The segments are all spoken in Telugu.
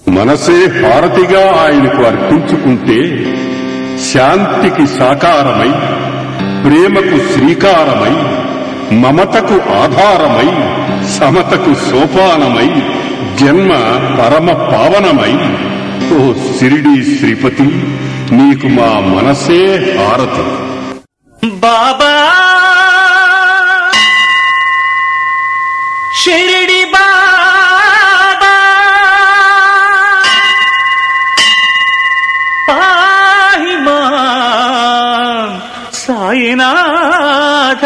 మనసే హారతిగా ఆయనకు అర్పించుకుంటే శాంతికి సాకారమై ప్రేమకు శ్రీకారమై మమతకు ఆధారమై సమతకు సోపానమై జన్మ పరమ పావనమై ఓ సిరిడి శ్రీపతి నీకు మా మనసే హారతి బాబా షిరిడి బాబా పాహి మాం సాయినాథ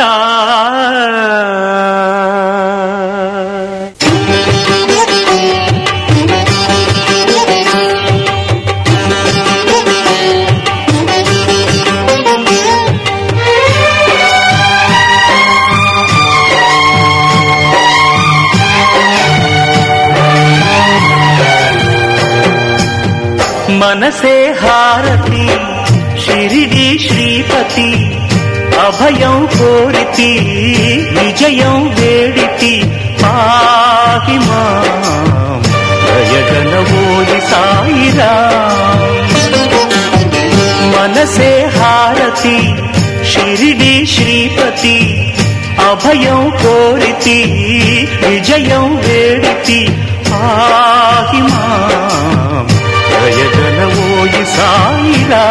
మనసే హారతి షిరిడి శ్రీపతి అభయం కోరితి విజయం వేడితి పాహి మాం దయగనవోయి సాయిరా మనసే హారతి షిరిడి శ్రీపతి అభయం కోరితి విజయం వేడితి పాహి మాం దయగనవోయి సాయిరా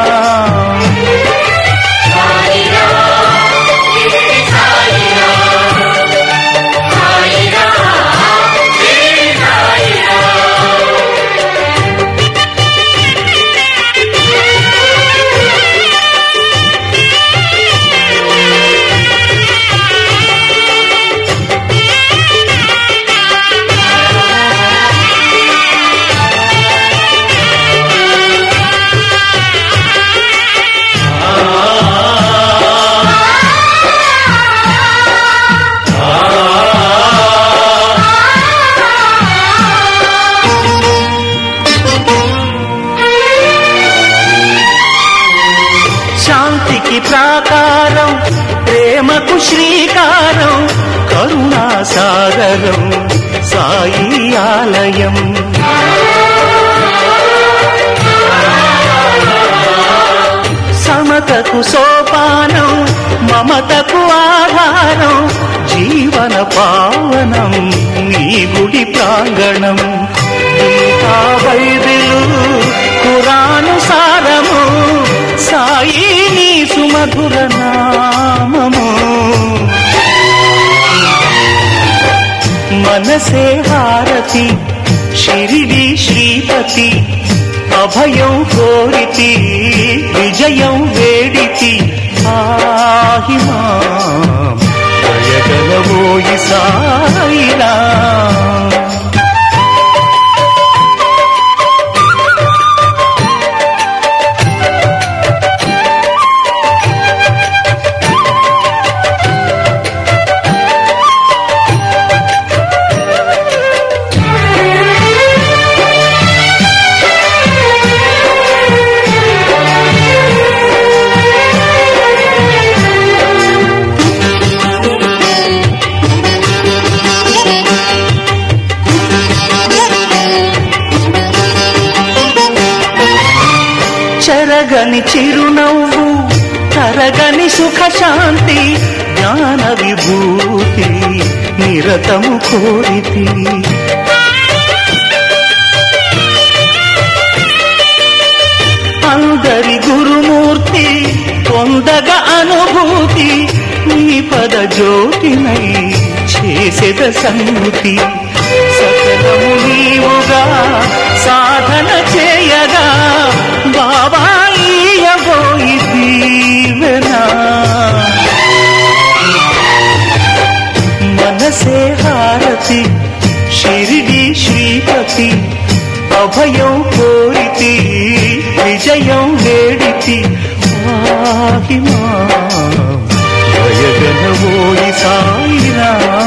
శాంతికి ప్రాకారం ప్రేమకు శ్రీకారం కరుణా సాగరం సాయి ఆలయం సమతకు సోపానం మమతకు ఆధారం జీవన పావనం నీ గుడి ప్రాంగణం గీతా బైబిలు కురాను సారము సాయి నీ సుమధుర నామము మనసే హారతి షిరిడి శ్రీపతి అభయం కోరితి విజయం వేడితి ఆహి మాం దయగలవోయి సాయిరా చెరగని చిరునవ్వు తరగని సుఖ శాంతి జ్ఞాన విభూతి నిరతము కోరితి అందరి గురుమూర్తి పొందగ అనుభూతి నీ పద జ్యోతినై చేసేద సంగతి సకలము నీవుగా సాధన చేయగా బాబా ఈయబోయి దీవెనా మనసే హారతి షిరిడి శ్రీపతి అభయం కోరితి విజయం వేడితి వాహి మాయగనవోయి సాయిరా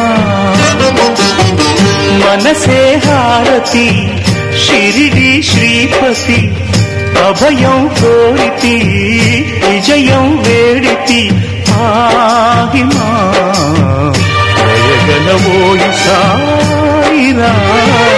మనసే హారతి షిరిడి శ్రీపతి అభయం కోరితి విజయం వేడితి ఆగి మా దయగలవోయి సాయిరా